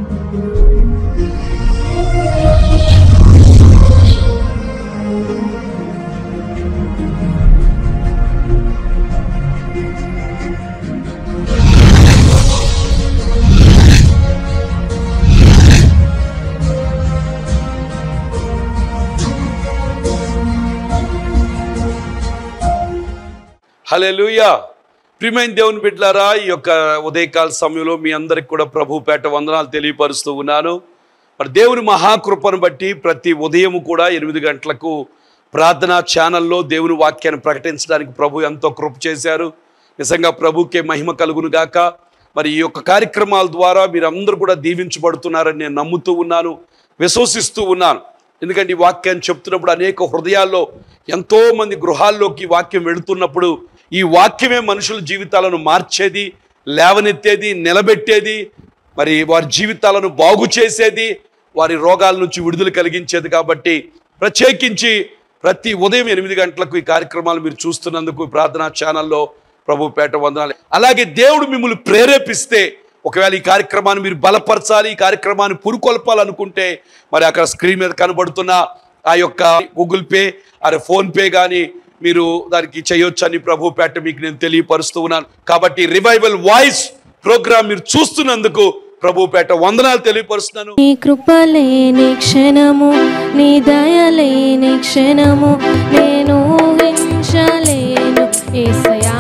హల్లెలూయా ప్రియమైన దేవుని బిడ్డలారా ఈ యొక్క ఉదయకాల సమయంలో మీ అందరికి కూడా ప్రభు పేట వందనాలు తెలియపరుస్తూ ఉన్నాను మరి దేవుని మహాకృపను బట్టి ప్రతి ఉదయం కూడా ఎనిమిది గంటలకు ప్రార్థనా ఛానల్లో దేవుని వాక్యాన్ని ప్రకటించడానికి ప్రభు ఎంతో కృప చేశారు నిజంగా ప్రభుకే మహిమ కలుగును గాక మరి ఈ యొక్క కార్యక్రమాల ద్వారా మీరు అందరూ కూడా దీవించబడుతున్నారని నేను నమ్ముతూ ఉన్నాను విశ్వసిస్తూ ఉన్నాను ఎందుకంటే ఈ వాక్యాన్ని చెప్తున్నప్పుడు అనేక హృదయాల్లో ఎంతో మంది గృహాల్లోకి ఈ వాక్యం వెళుతున్నప్పుడు ఈ వాక్యమే మనుషుల జీవితాలను మార్చేది లేవనెత్తేది నిలబెట్టేది మరి వారి జీవితాలను బాగు చేసేది వారి రోగాల నుంచి విడుదల కలిగించేది కాబట్టి ప్రత్యేకించి ప్రతి ఉదయం ఎనిమిది గంటలకు ఈ కార్యక్రమాలు మీరు చూస్తున్నందుకు ఈ ప్రార్థనా ఛానల్లో ప్రభు పేట వందనాలు అలాగే దేవుడు మిమ్మల్ని ప్రేరేపిస్తే ఒకవేళ ఈ కార్యక్రమాన్ని మీరు బలపరచాలి ఈ కార్యక్రమాన్ని పురుకొల్పాలనుకుంటే మరి అక్కడ స్క్రీన్ మీద కనబడుతున్న ఆ యొక్క గూగుల్ పే అరే ఫోన్ పే కానీ మీరు దానికి చేయొచ్చని ప్రభు పేట మీకు నేను తెలియపరుస్తూ ఉన్నాను కాబట్టి రివైవల్ వాయిస్ ప్రోగ్రామ్ మీరు చూస్తున్నందుకు ప్రభు పేట వందనాలు తెలియపరుస్తున్నాను నీ కృపలేని క్షణము నీ దయలేని క్షణము నేను ఊహించలేను ఏసయా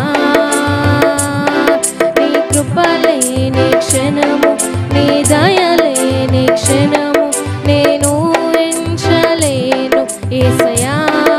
నీ కృపలేని క్షణము నీ దయలేని క్షణము నేను ఊహించలేను ఏసయా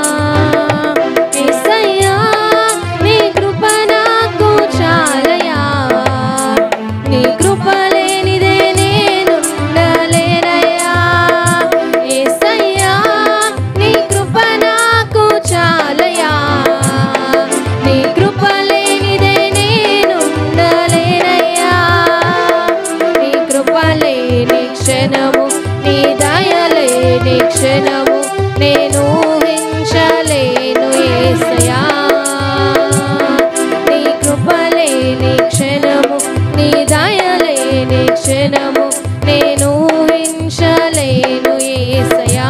ఏసయ్యా నీ కృప నాకు చాలయా నీ కృప లేనిదే నేనుండలేనయ్యా యేసయ్యా నీ కృప నాకు చాలయా నీ కృప లేనిదే నేనుండలేనయ్యా నీ కృప లేని క్షణము నీ దయ లేని క్షణము నేను ఊహించలేను యేసయ్యా నీ కృప లేని క్షణము నీ దయ లేని క్షణము నేను ఊహించలేను యేసయ్యా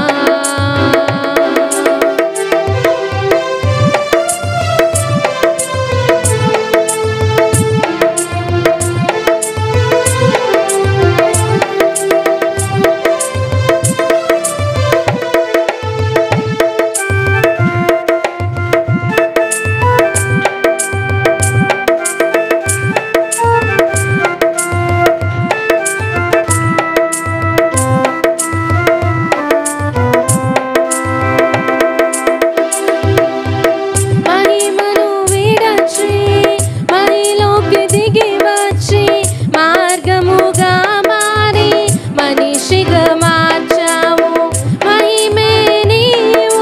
మహిమను విడచి మహిలోకి దిగి వచ్చి మార్గముగా మారి మనిషిగా మార్చావు మహిమే నీవు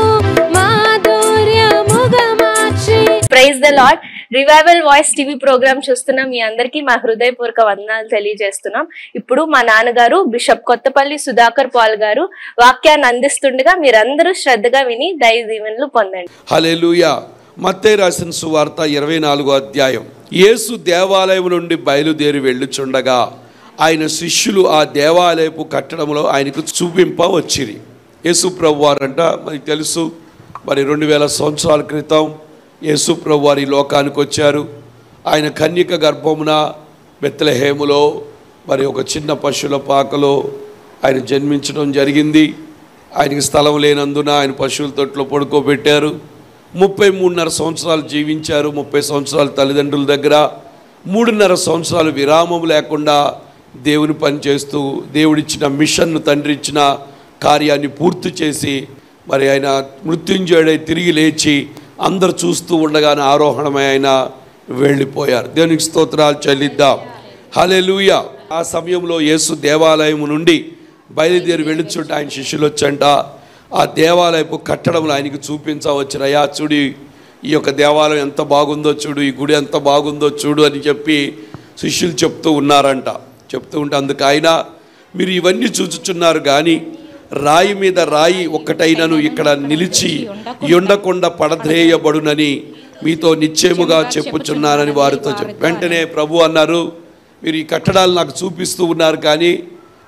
మాధుర్యముగా మార్చి praise the Lord revival voice TV program చూస్తున్న మీ అందరికీ మా హృదయపూర్వక వందనాలు తెలియజేస్తున్నాం ఇప్పుడు మా నాన్నగారు బిషప్ కొత్తపల్లి సుధాకర్ పాల్ గారు వాక్యాన్ని అందిస్తుండగా మీరందరూ శ్రద్ధగా విని దైవ దీవెనలు పొందండి హల్లెలూయా మత్తయి రాసిన సువార్త ఇరవై నాలుగో అధ్యాయం యేసు దేవాలయం నుండి బయలుదేరి వెళ్ళుచుండగా ఆయన శిష్యులు ఆ దేవాలయపు కట్టడంలో ఆయనకు చూపింప వచ్చిరి యేసు ప్రభు వారంట మనకి తెలుసు మరి రెండు వేల సంవత్సరాల క్రితం యేసు ప్రభు వారి లోకానికి వచ్చారు ఆయన కన్యక గర్భమున బెత్తలహేములో మరి ఒక చిన్న పశువుల పాకలో ఆయన జన్మించడం జరిగింది ఆయనకి స్థలం లేనందున ఆయన పశువుల తొట్లో పడుకోబెట్టారు ముప్పై మూడున్నర సంవత్సరాలు జీవించారు ముప్పై సంవత్సరాలు తల్లిదండ్రుల దగ్గర మూడున్నర సంవత్సరాలు విరామం లేకుండా దేవుని పని చేస్తూ దేవుడిచ్చిన మిషన్ను తండ్రి ఇచ్చిన కార్యాన్ని పూర్తి చేసి మరి ఆయన మృత్యుంజయుడై తిరిగి లేచి అందరు చూస్తూ ఉండగానే ఆరోహణమై ఆయన వెళ్ళిపోయారు దేవునికి స్తోత్రాలు చెల్లిద్దాం హల్లెలూయా ఆ సమయంలో యేసు దేవాలయం నుండి బయలుదేరి వెళ్ళుచుంటే ఆయన శిష్యులు వచ్చంట ఆ దేవాలయపు కట్టడంలో ఆయనకి చూపించవచ్చురయ్యా చూడు ఈ యొక్క దేవాలయం ఎంత బాగుందో చూడు ఈ గుడి ఎంత బాగుందో చూడు అని చెప్పి శిష్యులు చెప్తూ ఉన్నారంట చెప్తూ ఉంటే అందుకు ఆయన మీరు ఇవన్నీ చూచుచున్నారు కానీ రాయి మీద రాయి ఒక్కటైనను ఇక్కడ నిలిచి ఉండకుండా పడద్రేయబడునని మీతో నిశ్చయముగా చెప్పుచున్నానని వారితో చెప్పి వెంటనే ప్రభు అన్నారు మీరు ఈ కట్టడాలు నాకు చూపిస్తూ ఉన్నారు కానీ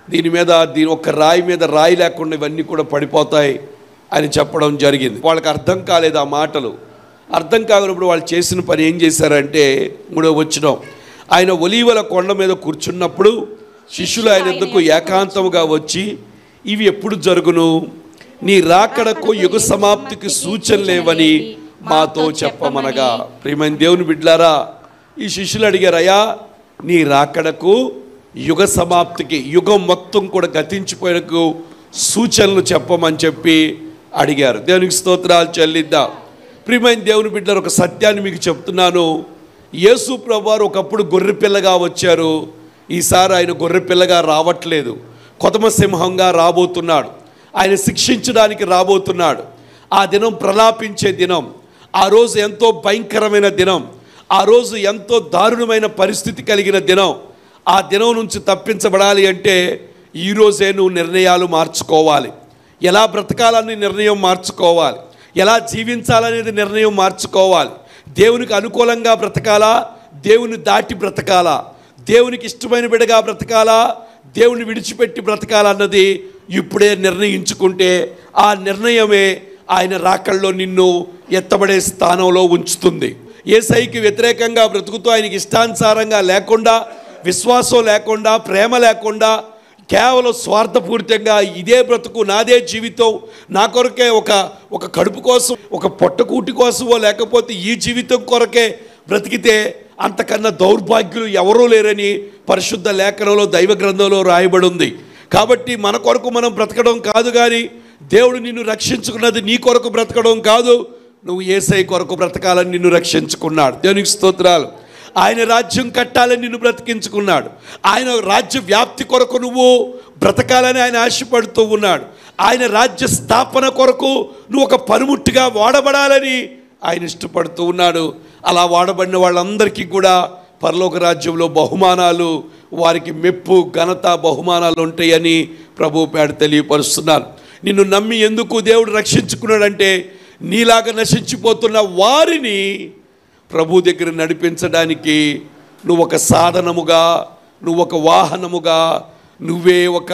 దీని మీద దీని ఒక రాయి మీద రాయి లేకుండా ఇవన్నీ కూడా పడిపోతాయి అని చెప్పడం జరిగింది వాళ్ళకి అర్థం కాలేదు ఆ మాటలు అర్థం కాగినప్పుడు వాళ్ళు చేసిన పని ఏం చేశారంటే మూడో వచ్చిన ఆయన ఒలీవల కొండ మీద కూర్చున్నప్పుడు శిష్యులు ఆయన ఎద్దకు ఏకాంతముగా వచ్చి ఇవి ఎప్పుడు జరుగును నీ రాకడకు యుగ సమాప్తికి సూచన లేవని మాతో చెప్పమనగా ప్రియమైన దేవుని బిడ్లారా ఈ శిష్యులు అడిగారు అయ్యా నీ రాకడకు యుగ సమాప్తికి యుగం మొత్తం కూడా గతించిపోయినకు సూచనలు చెప్పమని చెప్పి అడిగారు దేవునికి స్తోత్రాలు చెల్లిద్దాం ప్రియమైన దేవుని బిడ్డలు ఒక సత్యాన్ని మీకు చెప్తున్నాను యేసు ప్రభువారు ఒకప్పుడు గొర్రె పిల్లగా వచ్చారు ఈసారి ఆయన గొర్రె పిల్లగా రావట్లేదు కొతమ సింహంగా రాబోతున్నాడు ఆయన శిక్షించడానికి రాబోతున్నాడు ఆ దినం ప్రలాపించే దినం ఆ రోజు ఎంతో భయంకరమైన దినం ఆ రోజు ఎంతో దారుణమైన పరిస్థితి కలిగిన దినం ఆ దినం నుంచి తప్పించబడాలి అంటే ఈరోజే నువ్వు నిర్ణయాలు మార్చుకోవాలి ఎలా బ్రతకాలని నిర్ణయం మార్చుకోవాలి ఎలా జీవించాలనేది నిర్ణయం మార్చుకోవాలి దేవునికి అనుకూలంగా బ్రతకాలా దేవుని దాటి బ్రతకాలా దేవునికి ఇష్టమైన బిడగా బ్రతకాలా దేవుని విడిచిపెట్టి బ్రతకాలన్నది ఇప్పుడే నిర్ణయించుకుంటే ఆ నిర్ణయమే ఆయన రాకల్లో నిన్ను ఎత్తబడే స్థానంలో ఉంచుతుంది ఏసైకి వ్యతిరేకంగా బ్రతుకుతూ ఆయనకి ఇష్టానుసారంగా లేకుండా విశ్వాసం లేకుండా ప్రేమ లేకుండా కేవలం స్వార్థపూరితంగా ఇదే బ్రతుకు నాదే జీవితం నా కొరకే ఒక ఒక కడుపు కోసం ఒక పొట్టకూటి కోసమో లేకపోతే ఈ జీవితం కొరకే బ్రతికితే అంతకన్నా దౌర్భాగ్యులు ఎవరూ లేరని పరిశుద్ధ లేఖనంలో దైవ గ్రంథంలో రాయబడి ఉంది కాబట్టి మన కొరకు మనం బ్రతకడం కాదు కానీ దేవుడు నిన్ను రక్షించుకున్నది నీ కొరకు బ్రతకడం కాదు నువ్వు ఏసై కొరకు బ్రతకాలని నిన్ను రక్షించుకున్నాడు దేవునికి స్తోత్రాలు ఆయన రాజ్యం కట్టాలని నిన్ను బ్రతికించుకున్నాడు ఆయన రాజ్య వ్యాప్తి కొరకు నువ్వు బ్రతకాలని ఆయన ఆశపడుతూ ఉన్నాడు ఆయన రాజ్య స్థాపన కొరకు నువ్వు ఒక పనిముట్టుగా వాడబడాలని ఆయన ఇష్టపడుతూ ఉన్నాడు అలా వాడబడిన వాళ్ళందరికీ కూడా పరలోక రాజ్యంలో బహుమానాలు వారికి మెప్పు ఘనత బహుమానాలు ఉంటాయని ప్రభు పేడ తెలియపరుస్తున్నాను నిన్ను నమ్మి ఎందుకు దేవుడు రక్షించుకున్నాడంటే నీలాగా నశించిపోతున్న వారిని ప్రభు దగ్గర నడిపించడానికి నువ్వు ఒక సాధనముగా నువ్వు ఒక వాహనముగా నువ్వే ఒక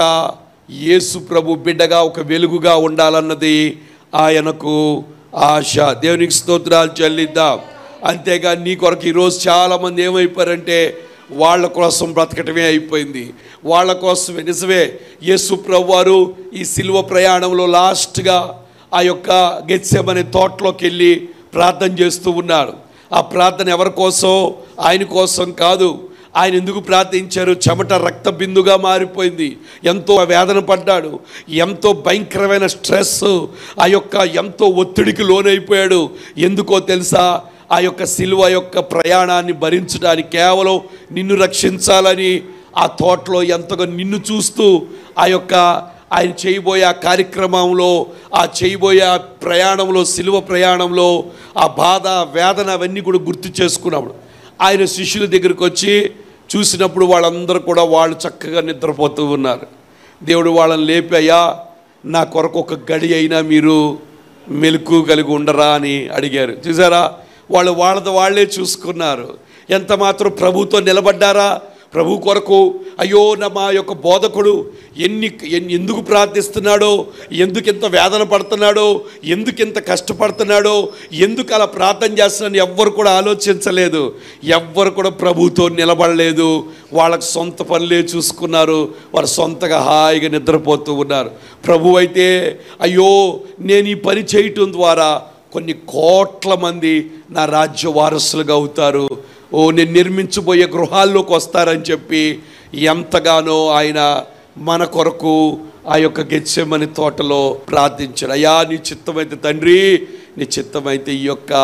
యేసు ప్రభు బిడ్డగా ఒక వెలుగుగా ఉండాలన్నది ఆయనకు ఆశ దేవునికి స్తోత్రాలు చెల్లిద్దాం అంతేగా నీ కొరకు ఈరోజు చాలామంది ఏమైపోయారంటే వాళ్ళ కోసం బ్రతకటమే అయిపోయింది వాళ్ళ కోసం నిజమే యేసు ప్రభు వారు ఈ సిలువ ప్రయాణంలో లాస్ట్గా ఆ యొక్క గెత్సెమనే తోటలోకి వెళ్ళి ప్రార్థన చేస్తూ ఉన్నాడు ఆ ప్రార్థన ఎవరి కోసం ఆయన కోసం కాదు ఆయన ఎందుకు ప్రార్థించారు చెమట రక్త బిందుగా మారిపోయింది ఎంతో వేదన పడ్డాడు ఎంతో భయంకరమైన స్ట్రెస్ ఆ యొక్క ఎంతో ఒత్తిడికి లోనైపోయాడు ఎందుకో తెలుసా ఆ యొక్క సిలువ యొక్క ప్రయాణాన్ని భరించడానికి కేవలం నిన్ను రక్షించాలని ఆ తోటలో ఎంతగా నిన్ను చూస్తూ ఆ యొక్క ఆయన చేయబోయే ఆ కార్యక్రమంలో ఆ చేయబోయే ఆ ప్రయాణంలో సిలువ ప్రయాణంలో ఆ బాధ వేదన అవన్నీ కూడా గుర్తు చేసుకున్నప్పుడు ఆయన శిష్యుల దగ్గరికి వచ్చి చూసినప్పుడు వాళ్ళందరూ కూడా వాళ్ళు చక్కగా నిద్రపోతూ ఉన్నారు దేవుడు వాళ్ళని లేపి అయ్యా నా కొరకు ఒక గడి అయినా మీరు మెలకు కలిగి ఉండరా అని అడిగారు చూసారా వాళ్ళు వాళ్ళది వాళ్ళే చూసుకున్నారు ఎంత మాత్రం ప్రభుతో నిలబడ్డారా ప్రభు కొరకు అయ్యో నా మా యొక్క బోధకుడు ఎన్ని ఎన్ని ఎందుకు ప్రార్థిస్తున్నాడో ఎందుకు ఇంత వేదన పడుతున్నాడో ఎందుకు ఇంత కష్టపడుతున్నాడో ఎందుకు అలా ప్రార్థన చేస్తున్నాడని ఎవ్వరు కూడా ఆలోచించలేదు ఎవ్వరు కూడా ప్రభుతో నిలబడలేదు వాళ్ళకి సొంత పనులే చూసుకున్నారు వారు సొంతగా హాయిగా నిద్రపోతూ ఉన్నారు ప్రభు అయితే అయ్యో నేను ఈ పని చేయటం ద్వారా కొన్ని కోట్ల మంది నా రాజ్య వారసులుగా అవుతారు ఓ నేను నిర్మించబోయే గృహాల్లోకి వస్తారని చెప్పి ఎంతగానో ఆయన మన కొరకు ఆ యొక్క గెచ్చెమని తోటలో ప్రార్థించాడు అయ్యా నీ చిత్తమైతే తండ్రి నీ చిత్తమైతే ఈ యొక్క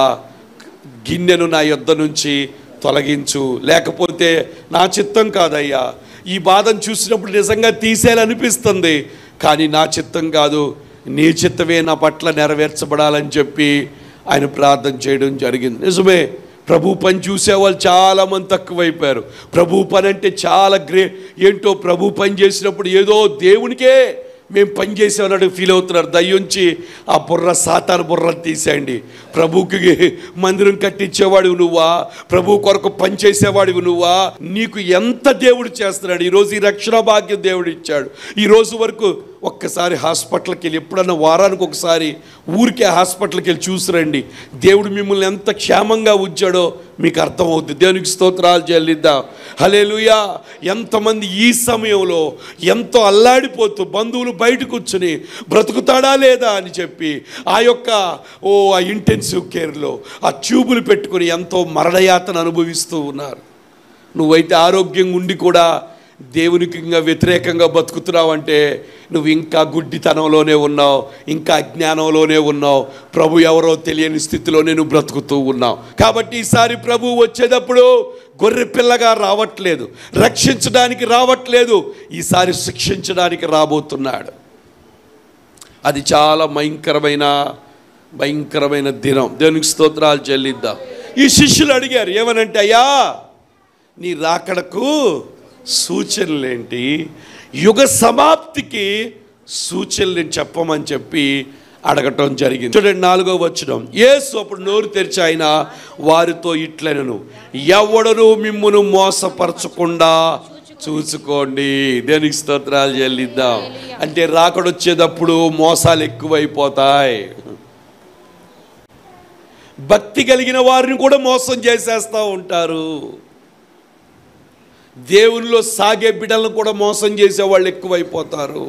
గిన్నెను నా యొద్ద నుంచి తొలగించు లేకపోతే నా చిత్తం కాదయ్యా ఈ బాధను చూసినప్పుడు నిజంగా తీసేయాలనిపిస్తుంది కానీ నా చిత్తం కాదు నీ చిత్తమే నా పట్ల నెరవేర్చబడాలని చెప్పి ఆయన ప్రార్థన చేయడం జరిగింది నిజమే ప్రభు పని చూసేవాళ్ళు చాలామంది తక్కువైపోయారు ప్రభు పని అంటే చాలా గ్రే ఏంటో ప్రభు పని చేసినప్పుడు ఏదో దేవునికే మేము పని చేసామన్నట్టు ఫీల్ అవుతున్నారు దయ్యుంచి ఆ బుర్ర సాతాను బుర్ర తీసేయండి ప్రభువుకి మందిరం కట్టించేవాడివి నువ్వా ప్రభు కొరకు పని చేసేవాడివి నువ్వా నీకు ఎంత దేవుడు చేస్తున్నాడు ఈరోజు ఈ రక్షణ భాగ్యం దేవుడు ఇచ్చాడు ఈ రోజు వరకు ఒక్కసారి హాస్పిటల్కి వెళ్ళి ఎప్పుడన్నా వారానికి ఒకసారి ఊరికే హాస్పిటల్కి వెళ్ళి చూసిరండి దేవుడు మిమ్మల్ని ఎంత క్షేమంగా ఉంచాడో మీకు అర్థమవుద్ది దేవునికి స్తోత్రాలు చెల్లిద్దాం హలేలుయా ఎంతమంది ఈ సమయంలో ఎంతో అల్లాడిపోతూ బంధువులు బయట కూర్చుని బ్రతుకుతాడా లేదా అని చెప్పి ఆ యొక్క ఓ ఆ ఇంటెన్సివ్ కేర్లో ఆ ట్యూబులు పెట్టుకుని ఎంతో మరణయాతన అనుభవిస్తూ ఉన్నారు నువ్వైతే ఆరోగ్యంగా ఉండి కూడా దేవునికి ఇంకా వ్యతిరేకంగా బతుకుతున్నావంటే నువ్వు ఇంకా గుడ్డితనంలోనే ఉన్నావు ఇంకా అజ్ఞానంలోనే ఉన్నావు ప్రభు ఎవరో తెలియని స్థితిలోనే నువ్వు బ్రతుకుతూ ఉన్నావు కాబట్టి ఈసారి ప్రభు వచ్చేటప్పుడు గొర్రె పిల్లగా రావట్లేదు రక్షించడానికి రావట్లేదు ఈసారి శిక్షించడానికి రాబోతున్నాడు అది చాలా భయంకరమైన భయంకరమైన దినం దేవునికి స్తోత్రాలు చెల్లిద్దాం ఈ శిష్యులు అడిగారు ఏమనంటే అయ్యా నీ రాకడకు సూచనలేంటి యుగ సమాప్తికి సూచనలు చెప్పమని చెప్పి అడగటం జరిగింది చూడండి నాలుగో వచ్చడం యేసు అప్పుడు నోరు తెరిచి ఆయన వారితో ఇట్లనను ఎవడను మిమ్మును మోసపరచకుండా చూసుకోండి దేనికి స్తోత్రాలు చెల్లిద్దాం అంటే రాకడొచ్చేటప్పుడు మోసాలు ఎక్కువైపోతాయి భక్తి కలిగిన వారిని కూడా మోసం చేసేస్తూ ఉంటారు దేవునిలో సాగే బిడ్డలను కూడా మోసం చేసే వాళ్ళు ఎక్కువైపోతారు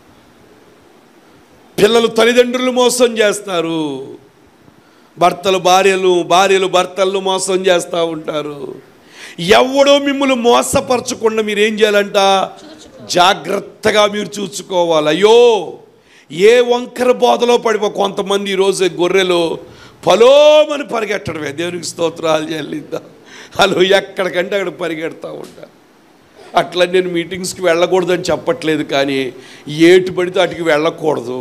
పిల్లలు తల్లిదండ్రులు మోసం చేస్తారు భర్తలు భార్యలు భార్యలు భర్తలను మోసం చేస్తూ ఉంటారు ఎవడో మిమ్మల్ని మోసపరచకుండా మీరు ఏం చేయాలంట జాగ్రత్తగా మీరు చూసుకోవాలి అయ్యో ఏ వంకర బోధలో పడిపో కొంతమంది ఈరోజు గొర్రెలు పలోమని పరిగెట్టడమే దేవునికి స్తోత్రాలు చెల్లిద్దాం హలో ఎక్కడికంటే అక్కడ పరిగెడతా ఉంటారు అట్లా నేను మీటింగ్స్కి వెళ్ళకూడదని చెప్పట్లేదు కానీ ఏటు పడితే అటుకి వెళ్ళకూడదు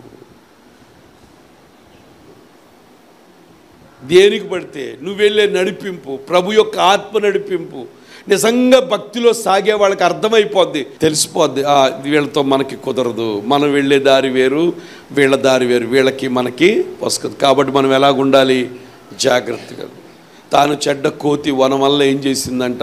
దేనికి పడితే నువ్వు వెళ్ళే నడిపింపు ప్రభు యొక్క ఆత్మ నడిపింపు నిజంగా భక్తిలో సాగే వాళ్ళకి అర్థమైపోద్ది తెలిసిపోద్ది ఆ, వీళ్ళతో మనకి కుదరదు మనం వెళ్ళే దారి వేరు వీళ్ళ దారి వేరు వీళ్ళకి మనకి వస్తుంది కాబట్టి మనం ఎలాగుండాలి జాగ్రత్తగా తాను చెడ్డ కోతి వనం వల్ల ఏం చేసిందంట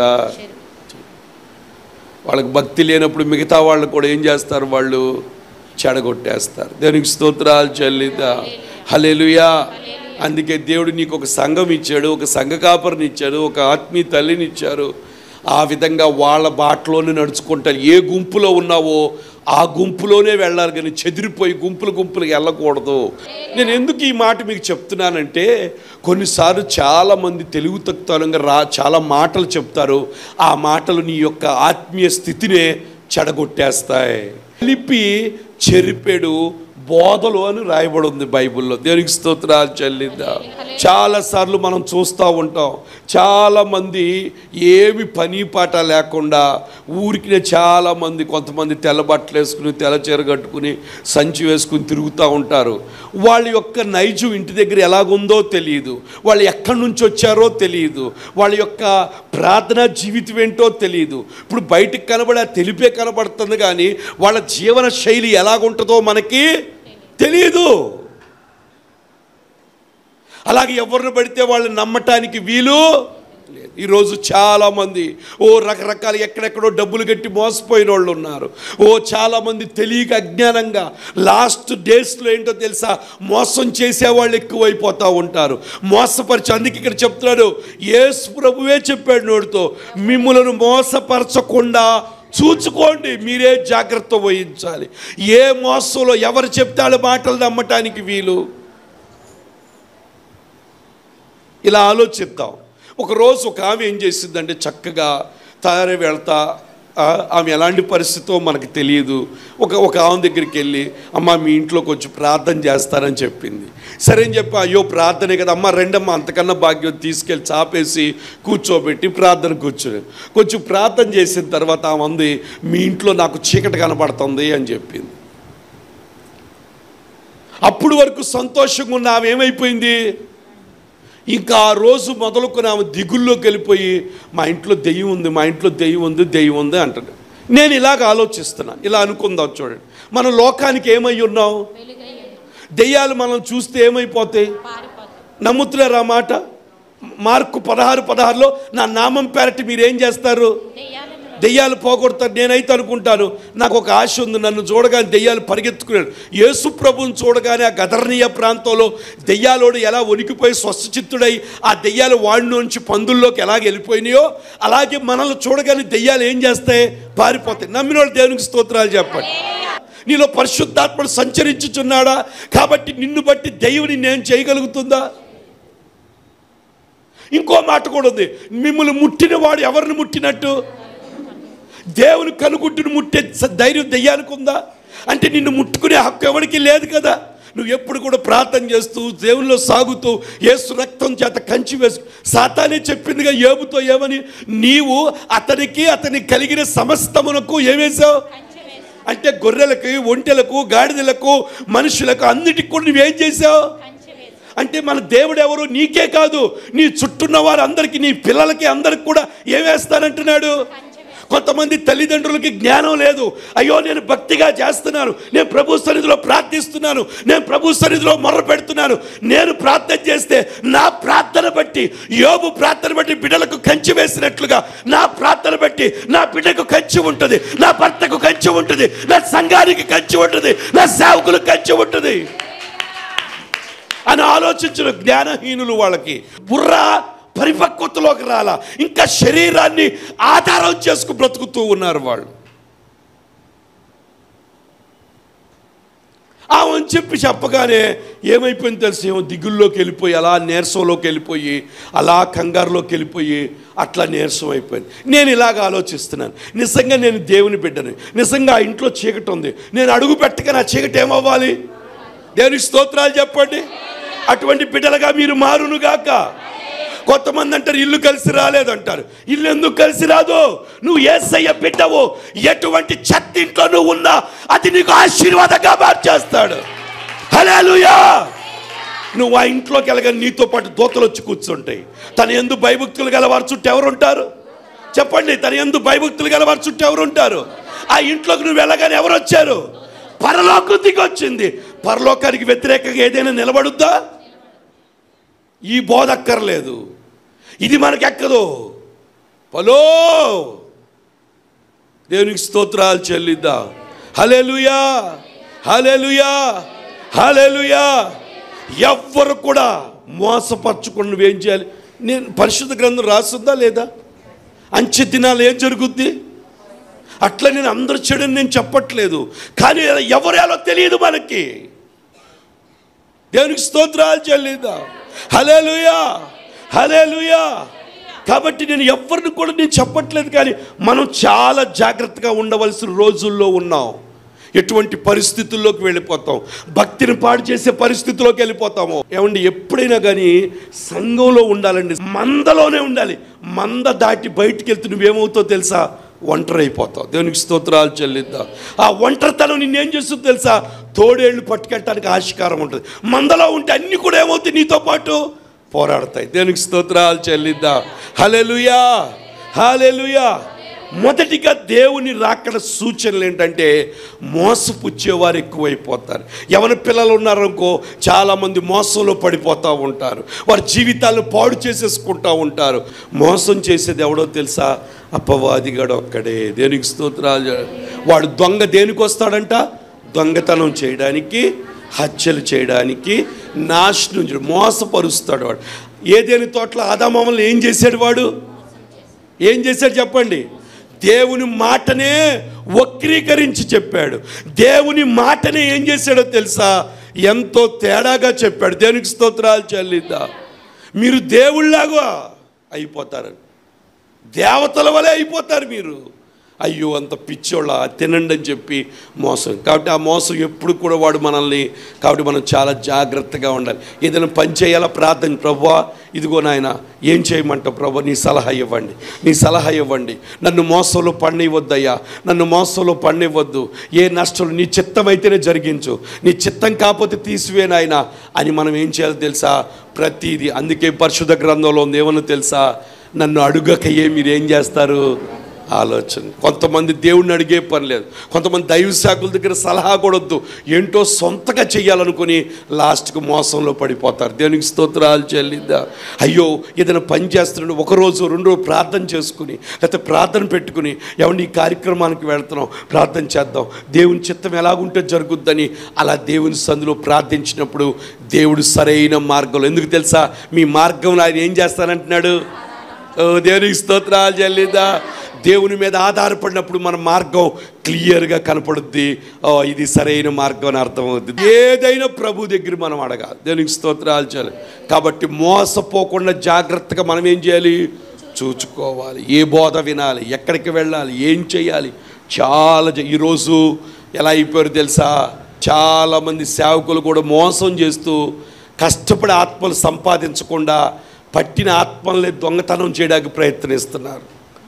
వాళ్ళకి భక్తి లేనప్పుడు మిగతా వాళ్ళు కూడా ఏం చేస్తారు వాళ్ళు చెడగొట్టేస్తారు దేవునికి స్తోత్రాలు చెల్లిదా హలెలుయా అందుకే దేవుడు నీకు ఒక సంఘం ఇచ్చాడు ఒక సంఘ కాపరిని ఇచ్చాడు ఒక ఆత్మీయ తల్లిని ఇచ్చారు ఆ విధంగా వాళ్ళ బాటలోనే నడుచుకుంటారు ఏ గుంపులో ఉన్నావో ఆ గుంపులోనే వెళ్ళాలి కానీ చెదిరిపోయి గుంపులు గుంపులకు వెళ్ళకూడదు నేను ఎందుకు ఈ మాట మీకు చెప్తున్నానంటే కొన్నిసార్లు చాలామంది తెలుగు తక్కువగా రా చాలా మాటలు చెప్తారు ఆ మాటలు నీ యొక్క ఆత్మీయ స్థితినే చెడగొట్టేస్తాయి కలిపి చెరిపెడు బోధలు అని రాయబడి ఉంది బైబిల్లో దేవునికి స్తోత్రాలు చెల్లిద్దా చాలా సార్లు మనం చూస్తూ ఉంటాం చాలా మంది ఏమి పని పాట లేకుండా ఊరికినే చాలా మంది కొంతమంది తెల్ల బట్టలు వేసుకుని తెల్ల చీర కట్టుకుని సంచి వేసుకుని తిరుగుతూ ఉంటారు వాళ్ళ యొక్క నైజం ఇంటి దగ్గర ఎలాగుందో తెలియదు వాళ్ళు ఎక్కడి నుంచి వచ్చారో తెలియదు వాళ్ళ యొక్క ప్రార్థనా జీవితం ఏంటో తెలియదు ఇప్పుడు బయటికి కనబడే ఆ తెలిపే కనబడుతుంది కానీ వాళ్ళ జీవన శైలి ఎలాగుంటుందో మనకి తెలియదు అలాగే ఎవరిని పడితే వాళ్ళని నమ్మటానికి వీలు లేదు ఈరోజు చాలామంది ఓ రకరకాల ఎక్కడెక్కడో డబ్బులు కట్టి మోసపోయిన వాళ్ళు ఉన్నారు ఓ చాలామంది తెలియక అజ్ఞానంగా లాస్ట్ డేస్లో ఏంటో తెలుసా మోసం చేసేవాళ్ళు ఎక్కువైపోతూ ఉంటారు మోసపరిచి అందుకే ఇక్కడ చెప్తున్నాడు యేసు ప్రభువే చెప్పాడు నోటితో మిమ్మలను మోసపరచకుండా చూచుకోండి మీరే జాగ్రత్త వహించాలి ఏ మోసంలో ఎవరు చెప్తే వాళ్ళ మాటలు నమ్మటానికి వీలు ఇలా ఆలోచిద్దాం ఒకరోజు ఒక ఆమె ఏం చేసిందంటే చక్కగా తయారై వెళ్తా ఆ, ఆమె ఎలాంటి పరిస్థితో మనకు తెలియదు ఒక ఒక ఆమె దగ్గరికి వెళ్ళి అమ్మ మీ ఇంట్లో కొంచెం ప్రార్థన చేస్తానని చెప్పింది సరే అని చెప్పి అయ్యో ప్రార్థనే కదా అమ్మ రెండమ్మ అంతకన్నా భాగ్యం తీసుకెళ్ళి చాపేసి కూర్చోబెట్టి ప్రార్థన కూర్చొని కొంచెం ప్రార్థన చేసిన తర్వాత ఆమె అంది మీ ఇంట్లో నాకు చీకటి కనపడుతుంది అని చెప్పింది అప్పుడు వరకు సంతోషంగా ఉన్న ఆమె ఏమైపోయింది ఇంకా ఆ రోజు మొదలుకొని ఆమె దిగుల్లోకి వెళ్ళిపోయి మా ఇంట్లో దెయ్యం ఉంది మా ఇంట్లో దెయ్యం ఉంది దెయ్యం ఉంది అంటాడు నేను ఇలాగ ఆలోచిస్తున్నా ఇలా అనుకుందాం చూడండి మనం లోకానికి ఏమై ఉన్నాం దెయ్యాలు మనం చూస్తే ఏమైపోతాయి నమ్ముతున్నారు ఆ మాట మార్కు పదహారు పదహారులో నా నామం పేరటి మీరు ఏం చేస్తారు దెయ్యాలు పోగొడతారు నేనైతే అనుకుంటాను నాకు ఒక ఆశ ఉంది నన్ను చూడగానే దెయ్యాలు పరిగెత్తుకున్నాడు యేసు ప్రభుని చూడగానే ఆ గదర్నీయ ప్రాంతంలో దెయ్యాలోడు ఎలా వణికిపోయి స్వస్థచిత్తుడై ఆ దెయ్యాలు వాడి నుంచి పందుల్లోకి ఎలాగ వెళ్ళిపోయినాయో అలాగే మనల్ని చూడగానే దెయ్యాలు ఏం చేస్తాయి పారిపోతాయి నమ్మిన వాళ్ళు దేవునికి స్తోత్రాలు చెప్పండి నీలో పరిశుద్ధాత్మడు సంచరించుచున్నాడా కాబట్టి నిన్ను బట్టి దైవుని నేను చేయగలుగుతుందా ఇంకో మాట కూడా ఉంది మిమ్మల్ని ముట్టిన వాడు ఎవరిని ముట్టినట్టు దేవుని కనుగుడ్డును ముట్టే స- ధైర్యం దెయ్యానికి ఉందా అంటే నిన్ను ముట్టుకునే హక్కు ఎవరికి లేదు కదా నువ్వు ఎప్పుడు కూడా ప్రార్థన చేస్తూ దేవుల్లో సాగుతూ ఏసు రక్తం చేత కంచి వేసు సాతానే చెప్పిందిగా ఏబుతో ఏమని నీవు అతనికి అతనికి కలిగిన సమస్తమునకు ఏమేశావు అంటే గొర్రెలకి ఒంటెలకు గాడిదలకు మనుషులకు అన్నిటికి కూడా నువ్వేం చేసావు అంటే మన దేవుడు ఎవరు నీకే కాదు నీ చుట్టూన్న వారు అందరికీ నీ పిల్లలకి అందరికి కూడా ఏం వేస్తానంటున్నాడు కొంతమంది తల్లిదండ్రులకి జ్ఞానం లేదు అయ్యో నేను భక్తిగా చేస్తున్నాను నేను ప్రభు సన్నిధిలో ప్రార్థిస్తున్నాను నేను ప్రభు సన్నిధిలో మొర్ర పెడుతున్నాను నేను ప్రార్థన చేస్తే నా ప్రార్థన బట్టి యోబు ప్రార్థన బట్టి బిడ్డలకు కంచి వేసినట్లుగా నా ప్రార్థన బట్టి నా బిడ్డకు కంచి ఉంటుంది నా భర్తకు కంచి ఉంటుంది నా సంఘానికి కంచి ఉంటుంది నా సేవకులకు కంచి ఉంటుంది అని ఆలోచించిన జ్ఞానహీనులు వాళ్ళకి బుర్ర పరిపక్వతలోకి రాలా ఇంకా శరీరాన్ని ఆధారం చేసుకు బ్రతుకుతూ ఉన్నారు వాళ్ళు ఆమెను చెప్పి చెప్పగానే ఏమైపోయింది తెలిసి ఏమో దిగుల్లోకి వెళ్ళిపోయి అలా నీరసంలోకి వెళ్ళిపోయి అలా కంగారులోకి వెళ్ళిపోయి అట్లా నీరసం అయిపోయింది నేను ఇలాగ ఆలోచిస్తున్నాను నిజంగా నేను దేవుని బిడ్డని నిజంగా ఆ ఇంట్లో చీకటి ఉంది నేను అడుగు పెట్టగా నా చీకటి ఏమవ్వాలి దేవునికి స్తోత్రాలు చెప్పండి అటువంటి బిడ్డలుగా మీరు మారునుగాక కొంతమంది అంటారు ఇల్లు కలిసి రాలేదంటారు ఇల్లు ఎందుకు కలిసి రాదు నువ్వు ఏసయ్య బిడ్డవు ఎటువంటి చెత్త ఇంట్లో నువ్వు ఉన్నా అది నీకు ఆశీర్వాదంగా మార్చేస్తాడు హల్లెలూయా నువ్వు ఆ ఇంట్లోకి వెళ్ళగా నీతో పాటు దోతలు వచ్చి కూర్చుంటాయి తన ఎందు భయభక్తులు గల వారి చుట్టూ ఎవరు ఉంటారు చెప్పండి తన ఎందు భయభక్తులు గల వారి చుట్టూ ఎవరు ఉంటారు ఆ ఇంట్లోకి నువ్వు వెళ్ళగానే ఎవరు వచ్చారు పరలోకం దిగి వచ్చింది పరలోకానికి వ్యతిరేకంగా ఏదైనా నిలబడుద్దా ఈ బోధ అక్కర్లేదు ఇది మనకెక్కదు పలో దేవునికి స్తోత్రాలు చెల్లిద్దా హలెలుయా హలెలుయా హలెలుయా ఎవ్వరు కూడా మోసపరచుకుని నువ్వేం చేయాలి నేను పరిశుద్ధ గ్రంథం రాస్తుందా లేదా అంచె దినాలు ఏం జరుగుద్ది అట్లా నేను అందరు చెడుని నేను చెప్పట్లేదు కానీ ఎవరు ఎలా తెలియదు మనకి దేవునికి స్తోత్రాలు చెల్లిద్దాం హలేలుయా హలేలుయా కాబట్టి నేను ఎవరిని కూడా నేను చెప్పట్లేదు కానీ మనం చాలా జాగ్రత్తగా ఉండవలసిన రోజుల్లో ఉన్నాం ఎటువంటి పరిస్థితుల్లోకి వెళ్ళిపోతాం భక్తిని పాడు చేసే పరిస్థితిలోకి వెళ్ళిపోతాము ఏమండి ఎప్పుడైనా కానీ సంఘంలో ఉండాలండి మందలోనే ఉండాలి మంద దాటి బయటికి వెళ్తే నువ్వేమవుతావు తెలుసా ఒంటరి అయిపోతావు దేవునికి స్తోత్రాలు చెల్లిద్దాం ఆ ఒంటరితనం నిన్నేం చేస్తుందో తెలుసా తోడేళ్ళు పట్టుకెళ్ళటానికి ఆశకారం ఉంటుంది మందలో ఉంటే అన్ని కూడా ఏమవుతాయి నీతో పాటు పోరాడతాయి దేవునికి స్తోత్రాలు చెల్లిద్దాం హలెలుయా హలెలుయా మొదటిగా దేవుని రాకడ సూచనలు ఏంటంటే మోసపుచ్చేవారు ఎక్కువైపోతారు ఎవరి పిల్లలు ఉన్నారనుకో చాలామంది మోసంలో పడిపోతూ ఉంటారు వారి జీవితాలను పాడు చేసేసుకుంటూ ఉంటారు మోసం చేసేది ఎవడో తెలుసా అపవాదిగాడు ఒక్కడే దేనికి స్తోత్రాలు చే- వాడు దొంగ దేనికి వస్తాడంట దొంగతనం చేయడానికి హత్యలు చేయడానికి నాశనం చేయడం మోసపరుస్తాడు వాడు ఏదేని తోటలో ఆదామామల్ని ఏం చేశాడు వాడు ఏం చేశాడు చెప్పండి దేవుని మాటనే వక్రీకరించి చెప్పాడు దేవుని మాటనే ఏం చేశాడో తెలుసా ఎంతో తేడాగా చెప్పాడు దేవునికి స్తోత్రాలు చెల్లిద్దా మీరు దేవుళ్ళలాగా అయిపోతారు దేవతల వలె అయిపోతారు మీరు అయ్యో అంత పిచ్చోళ్ళ తినండి అని చెప్పి మోసం కాబట్టి ఆ మోసం ఎప్పుడు కూడా వాడు మనల్ని కాబట్టి మనం చాలా జాగ్రత్తగా ఉండాలి ఏదైనా పని చేయాలా ప్రార్థన ప్రభువా ఇదిగో నాయన ఏం చేయమంటావు ప్రభు నీ సలహా ఇవ్వండి నీ సలహా ఇవ్వండి నన్ను మోసంలో పండివద్దయ్యా నన్ను మోసంలో పండివద్దు ఏ నష్టం నీ చిత్తమైతేనే జరిగించు నీ చిత్తం కాకపోతే తీసివే నాయన అని మనం ఏం చేయాలో తెలుసా ప్రతిదీ అందుకే పరిశుద్ధ గ్రంథంలో ఉంది ఏమన్నా తెలుసా నన్ను అడుగకయే మీరు ఏం చేస్తారు ఆలోచన కొంతమంది దేవుణ్ణి అడిగే పని లేదు కొంతమంది దైవ శాఖల దగ్గర సలహా కూడొద్దు ఏంటో సొంతగా చేయాలనుకుని లాస్ట్కి మోసంలో పడిపోతారు దేవునికి స్తోత్రాలు చెల్లిద్దా అయ్యో ఏదైనా పని చేస్తున్నాడు ఒక రోజు రెండు రోజు ప్రార్థన చేసుకుని లేకపోతే ప్రార్థన పెట్టుకుని ఎవరిని ఈ కార్యక్రమానికి వెళ్తున్నాం ప్రార్థన చేద్దాం దేవుని చిత్తం ఎలాగుంటే జరుగుద్దని అలా దేవుని సందులో ప్రార్థించినప్పుడు దేవుడు సరైన మార్గంలో ఎందుకు తెలుసా మీ మార్గంలో ఆయన ఏం చేస్తానంటున్నాడు ఓ దేవునికి స్తోత్రాలు చెల్లిద్దా దేవుని మీద ఆధారపడినప్పుడు మన మార్గం క్లియర్గా కనపడుద్ది ఓ ఇది సరైన మార్గం అని అర్థమవుతుంది ఏదైనా ప్రభు దగ్గర మనం అడగాలి దేవునికి స్తోత్రాలు చేయాలి కాబట్టి మోసపోకుండా జాగ్రత్తగా మనం ఏం చేయాలి చూచుకోవాలి ఏ బోధ వినాలి ఎక్కడికి వెళ్ళాలి ఏం చేయాలి చాలా జ- ఈరోజు ఎలా అయిపోయారు తెలుసా చాలామంది సేవకులు కూడా మోసం చేస్తూ కష్టపడి ఆత్మలు సంపాదించకుండా పట్టిన ఆత్మల్ని దొంగతనం చేయడానికి ప్రయత్నిస్తున్నారు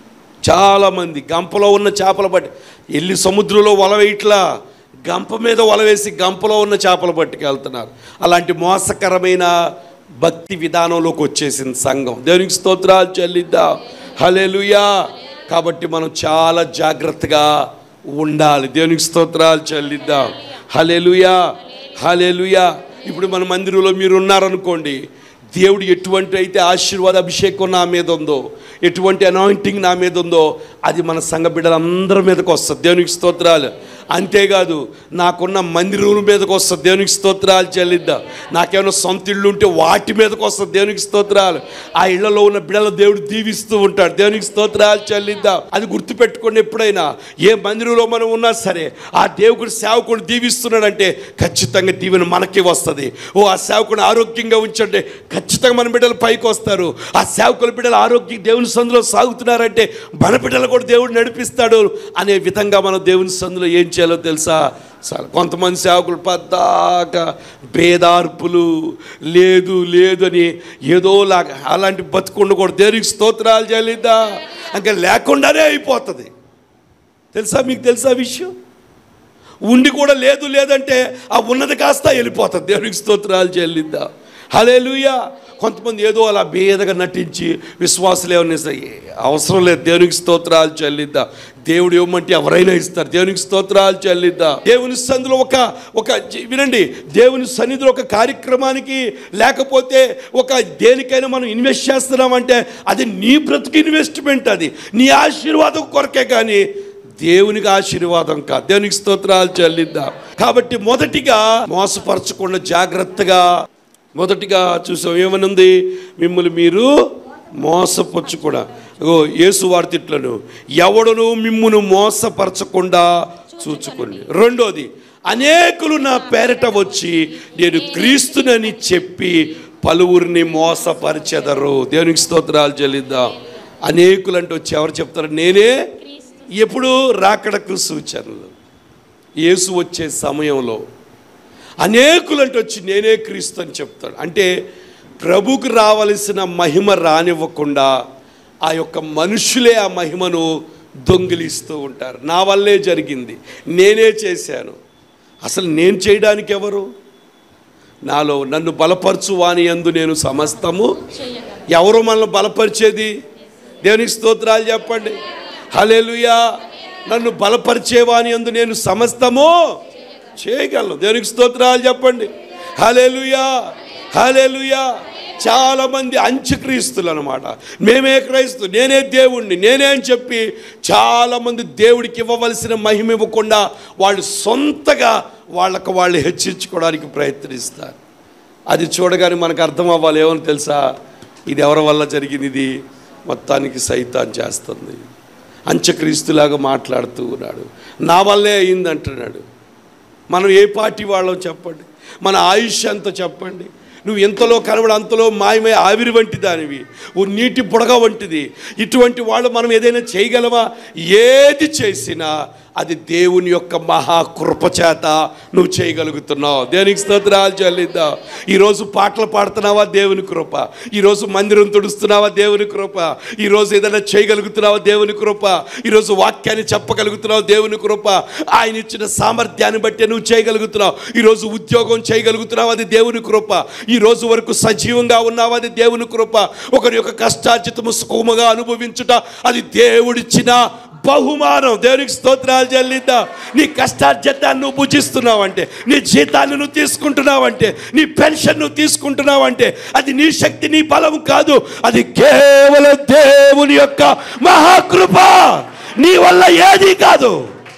చాలామంది గంపలో ఉన్న చేపలు పట్టి వెళ్ళి సముద్రంలో వల వేయట్లా గంప మీద వల వేసి గంపలో ఉన్న చేపలు పట్టుకెళ్తున్నారు అలాంటి మోసకరమైన భక్తి విధానంలోకి వచ్చేసింది సంఘం దేవునికి స్తోత్రాలు చెల్లిద్దా హలెలుయా కాబట్టి మనం చాలా జాగ్రత్తగా ఉండాలి దేవునికి స్తోత్రాలు చెల్లిద్దాం హలెలుయా హలెలుయా ఇప్పుడు మన మందిరంలో మీరు ఉన్నారనుకోండి దేవుడు ఎటువంటి అయితే ఆశీర్వాద అభిషేకం నా మీద ఉందో ఎటువంటి అనాయింటింగ్ నా మీద ఉందో అది మన సంఘ బిడ్డలందరి మీదకి వస్తుంది దేవునికి స్తోత్రాలు అంతేకాదు నాకున్న మందిరం మీదకి వస్తుంది దేవునికి స్తోత్రాలు చెల్లిద్దాం నాకేమైనా సొంత ఇళ్ళు ఉంటే వాటి మీదకి వస్తుంది దేవునికి స్తోత్రాలు ఆ ఇళ్లలో ఉన్న బిడ్డల దేవుడు దీవిస్తూ ఉంటాడు దేవునికి స్తోత్రాలు చెల్లిద్దాం అది గుర్తుపెట్టుకోండి ఎప్పుడైనా ఏ మందిరంలో మనం ఉన్నా సరే ఆ దేవుడు సేవకుడు దీవిస్తున్నాడంటే ఖచ్చితంగా దీవెన మనకి వస్తుంది ఓ ఆ సేవకుడు ఆరోగ్యంగా ఉంచండి ఖచ్చితంగా మన బిడ్డలు పైకి వస్తారు ఆ సేవకుల బిడ్డలు ఆరోగ్యం దేవుని సందులో సాగుతున్నారంటే మన బిడ్డలు కూడా దేవుడు నడిపిస్తాడు అనే విధంగా మనం దేవుని సందులో ఏం చేయాలో తెలుసా చాలా కొంతమంది సేవకులు పద్దాక భేదార్పులు లేదు లేదు అని ఏదోలాగా అలాంటి బతుకుండ కూడా దేవునికి స్తోత్రాలు చెల్లిద్దా ఇంకా లేకుండానే అయిపోతుంది తెలుసా మీకు తెలుసా ఆ విషయం ఉండి కూడా లేదు లేదంటే ఆ ఉన్నది కాస్త వెళ్ళిపోతుంది దేవునికి స్తోత్రాలు చెల్లిద్దా హలేలుయా కొంతమంది ఏదో అలా భేదగా నటించి విశ్వాసులు ఏమన్నా ఇస్తారు. ఏ అవసరం లేదు దేవునికి స్తోత్రాలు చెల్లిద్దా దేవుడు ఇవ్వమంటే ఎవరైనా ఇస్తారు దేవునికి స్తోత్రాలు చెల్లిద్దా దేవుని సన్నిధిలో ఒక ఒక జీ- వినండి దేవుని సన్నిధిలో ఒక కార్యక్రమానికి లేకపోతే ఒక దేనికైనా మనం ఇన్వెస్ట్ చేస్తున్నామంటే అది నీ బ్రతుకు ఇన్వెస్ట్మెంట్ అది నీ ఆశీర్వాదం కొరకే కానీ దేవునికి ఆశీర్వాదం కాదు దేవునికి స్తోత్రాలు చెల్లిద్దాం కాబట్టి మొదటిగా మోసపరచకుండా జాగ్రత్తగా మొదటిగా చూసాం ఏమనుంది మిమ్మల్ని మీరు మోసపరచకుండా ఓ యేసు వారి తిట్లను ఎవడను మిమ్మును మోసపరచకుండా చూచుకోండి రెండోది అనేకులు నా పేరట వచ్చి నేను క్రీస్తునని చెప్పి పలువురిని మోసపరిచెదరు దేవునికి స్తోత్రాలు చెల్లిద్దాం అనేకులు అంటే వచ్చి ఎవరు చెప్తారు నేనే ఎప్పుడు రాకడకు సూచనలు యేసు వచ్చే సమయంలో అనేకులంటే వచ్చి నేనే క్రీస్తు అని చెప్తాడు అంటే ప్రభుకు రావలసిన మహిమ రానివ్వకుండా ఆ యొక్క మనుషులే ఆ మహిమను దొంగిలిస్తూ ఉంటారు నా వల్లే జరిగింది నేనే చేశాను అసలు నేను చేయడానికి ఎవరు నాలో నన్ను బలపరచు వాని యందు నేను సమస్తము ఎవరు మనల్ని బలపరిచేది దేవునికి స్తోత్రాలు చెప్పండి హల్లెలూయా నన్ను బలపరిచేవాని యందు నేను సమస్తము చేయగలను దేవునికి స్తోత్రాలు చెప్పండి హల్లెలూయా హల్లెలూయా చాలా మంది అంత్యక్రీస్తులు అనమాట మేమే క్రైస్తు నేనే దేవుణ్ణి నేనే అని చెప్పి చాలా మంది దేవుడికి ఇవ్వవలసిన మహిమ ఇవ్వకుండా వాళ్ళు సొంతగా వాళ్ళకు వాళ్ళు హెచ్చించుకోవడానికి ప్రయత్నిస్తారు అది చూడగానే మనకు అర్థం అవ్వాలి ఏమని తెలుసా ఇది ఎవరి వల్ల జరిగింది ఇది మొత్తానికి సైతాన్ చేస్తుంది అంత్యక్రీస్తులాగా మాట్లాడుతూ ఉన్నాడు నా వల్లే అయింది అంటున్నాడు మనం ఏ పార్టీ వాళ్ళం చెప్పండి మన ఆయుష్ ఎంతో చెప్పండి నువ్వు ఎంతలో కనబడి అంతలో మాయమై ఆవిరి వంటి దానివి ఓ నీటి బుడగ వంటిది ఇటువంటి వాళ్ళు మనం ఏదైనా చేయగలవా ఏది చేసినా అది దేవుని యొక్క మహా కృప చేత నువ్వు చేయగలుగుతున్నావు దేనికి స్తోత్రాలు చెల్లిద్దాం ఈరోజు పాటలు పాడుతున్నావా దేవుని కృప ఈరోజు మందిరం తుడుస్తున్నావా దేవుని కృప ఈరోజు ఏదైనా చేయగలుగుతున్నావా దేవుని కృప ఈరోజు వాక్యాన్ని చెప్పగలుగుతున్నావు దేవుని కృప ఆయన ఇచ్చిన సామర్థ్యాన్ని బట్టి నువ్వు చేయగలుగుతున్నావు ఈరోజు ఉద్యోగం చేయగలుగుతున్నావు అది దేవుని కృప ఈ రోజు వరకు సజీవంగా ఉన్నావు అది దేవుని కృప ఒకరి యొక్క కష్టార్జితము సుఖముగా అనుభవించుట అది దేవుడిచ్చిన బహుమానం దేవునికి స్తోత్రాలు చెల్లిద్దాం నీ కష్టార్జితాన్ని నువ్వు భుజిస్తున్నావంటే నీ జీతాన్ని నువ్వు తీసుకుంటున్నావంటే నీ పెన్షన్ నువ్వు తీసుకుంటున్నావంటే అది నీ శక్తి నీ బలం కాదు అది కేవలం దేవుని యొక్క మహాకృప నీ వల్ల ఏది కాదు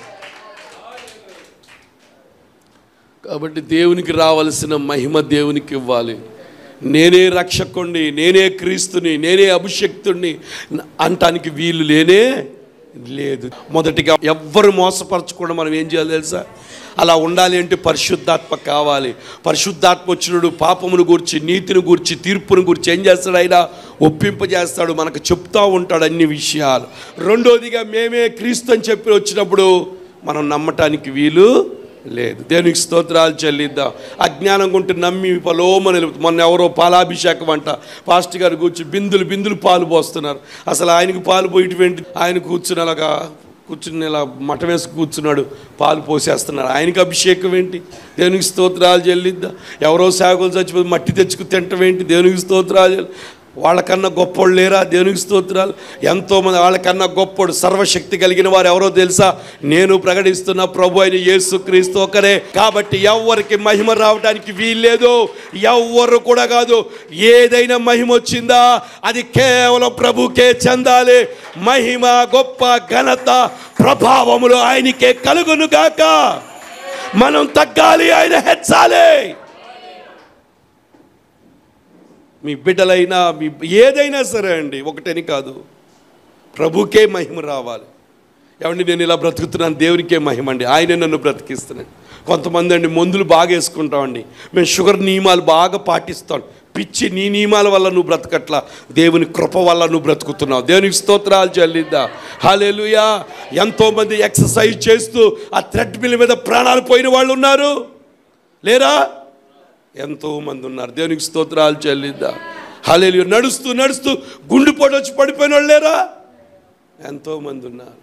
కాబట్టి దేవునికి రావలసిన మహిమ దేవునికి ఇవ్వాలి నేనే రక్షకుణ్ణి నేనే క్రీస్తుని నేనే అభిషక్తుణ్ణి అంటానికి వీలు లేనే లేదు మొదటిగా ఎవ్వరు మోసపరచకుండా మనం ఏం చేయాలి తెలుసా అలా ఉండాలి అంటే పరిశుద్ధాత్మ కావాలి పరిశుద్ధాత్మ వచ్చినడు పాపమును గురించి నీతిని గురించి తీర్పును గురించి ఏం చేస్తాడు ఆయన ఒప్పింపజేస్తాడు మనకు చెప్తా ఉంటాడు అన్ని విషయాలు రెండోదిగా మేమే క్రీస్తు అని చెప్పి వచ్చినప్పుడు మనం నమ్మటానికి వీలు లేదు దేవునికి స్తోత్రాలు చెల్లిద్దాం అజ్ఞానం ఉంటే నమ్మి పలోమని మొన్న ఎవరో పాలాభిషేకం అంట పాస్టర్ గారు కూర్చుని బిందులు బిందులు పాలు పోస్తున్నారు అసలు ఆయనకు పాలు పోయిటువంటి ఆయన కూర్చుని అలాగా కూర్చుని ఇలా మఠం వేసి కూర్చున్నాడు పాలు పోసేస్తున్నారు ఆయనకి అభిషేకం ఏంటి దేవునికి స్తోత్రాలు చెల్లిద్దాం ఎవరో సేవకులు చచ్చిపోయి మట్టి తెచ్చుకు తింటం ఏంటి దేవునికి స్తోత్రాలు చెల్లి- వాళ్ళకన్నా గొప్పోడు లేరా దేవునికి స్తోత్రాలు ఎంతోమంది వాళ్ళకన్నా గొప్పోడు సర్వశక్తి కలిగిన వారు ఎవరో తెలుసా నేను ప్రకటిస్తున్న ప్రభు అయిన యేసు క్రీస్తు ఒకరే కాబట్టి ఎవరికి మహిమ రావడానికి వీల్లేదు ఎవ్వరు కూడా కాదు ఏదైనా మహిమ వచ్చిందా అది కేవలం ప్రభుకే చెందాలి మహిమ గొప్ప ఘనత ప్రభావములు ఆయనకే కలుగును గాక మనం తగ్గాలి ఆయన హెచ్చాలి మీ బిడ్డలైనా మీ ఏదైనా సరే అండి ఒకటని కాదు ప్రభుకే మహిమ రావాలి ఏమండి నేను ఇలా బ్రతుకుతున్నాను దేవునికే మహిమ అండి ఆయన నన్ను బ్రతికిస్తున్నాను కొంతమంది అండి మందులు బాగా వేసుకుంటామండి మేము షుగర్ నియమాలు బాగా పాటిస్తాం పిచ్చి నీ నియమాల వల్ల నువ్వు బ్రతకట్లా దేవుని కృప వల్ల నువ్వు బ్రతుకుతున్నావు దేవునికి స్తోత్రాలు చెల్లిద్దా హాలేలుయా ఎంతోమంది ఎక్సర్సైజ్ చేస్తూ ఆ థ్రెడ్ మిల్ మీద ప్రాణాలు పోయిన వాళ్ళు ఉన్నారు లేరా ఎంతో మంది ఉన్నారు దేవునికి స్తోత్రాలు చెల్లిద్దా హలేలు నడుస్తూ నడుస్తూ గుండెపోటు వచ్చి పడిపోయిన వాళ్ళు లేరా ఎంతో మంది ఉన్నారు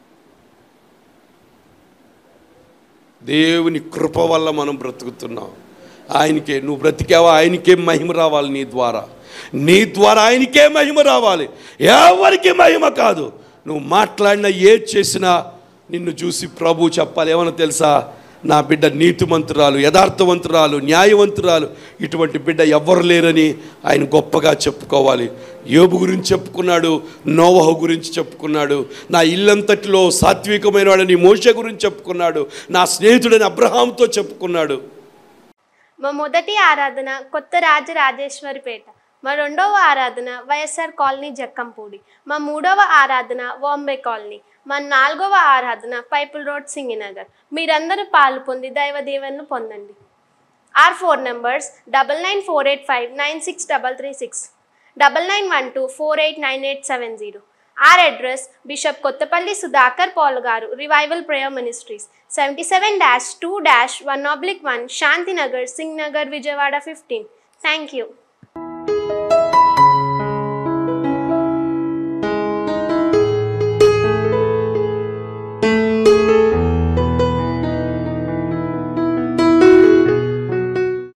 దేవుని కృప వల్ల మనం బ్రతుకుతున్నాం ఆయనకే నువ్వు బ్రతికావా ఆయనకే మహిమ రావాలి నీ ద్వారా నీ ద్వారా ఆయనకే మహిమ రావాలి ఎవరికి మహిమ కాదు నువ్వు మాట్లాడినా ఏది చేసినా నిన్ను చూసి ప్రభు చెప్పాలి ఏమన్నా తెలుసా నా బిడ్డ నీతిమంతురాలు యథార్థవంతురాలు న్యాయవంతురాలు ఇటువంటి బిడ్డ ఎవ్వరు లేరని ఆయన గొప్పగా చెప్పుకోవాలి యోబు గురించి చెప్పుకున్నాడు నోవహు గురించి చెప్పుకున్నాడు నా ఇల్లంతటిలో సాత్వికమైన వాడని మోష గురించి చెప్పుకున్నాడు నా స్నేహితుడని అబ్రహాంతో చెప్పుకున్నాడు మా మొదటి ఆరాధన కొత్త రాజరాజేశ్వరిపేట మా రెండవ ఆరాధన వైఎస్ఆర్ కాలనీ జక్కంపూడి మా మూడవ ఆరాధన వాంబే కాలనీ మా నాలుగవ ఆరాధన పైపుల్ రోడ్ సింగినగర్ మీరందరూ పాలు పొంది దైవ దీవెనలు పొందండి or four numbers double nine four eight five nine six double three six double nine one two four eight nine eight seven zero or address bishop Kothapalli Sudhakar Paul గారు revival prayer ministries seventy seven dash two dash one oblique one Shantinagar Singh Nagar Vijayawada fifteen thank you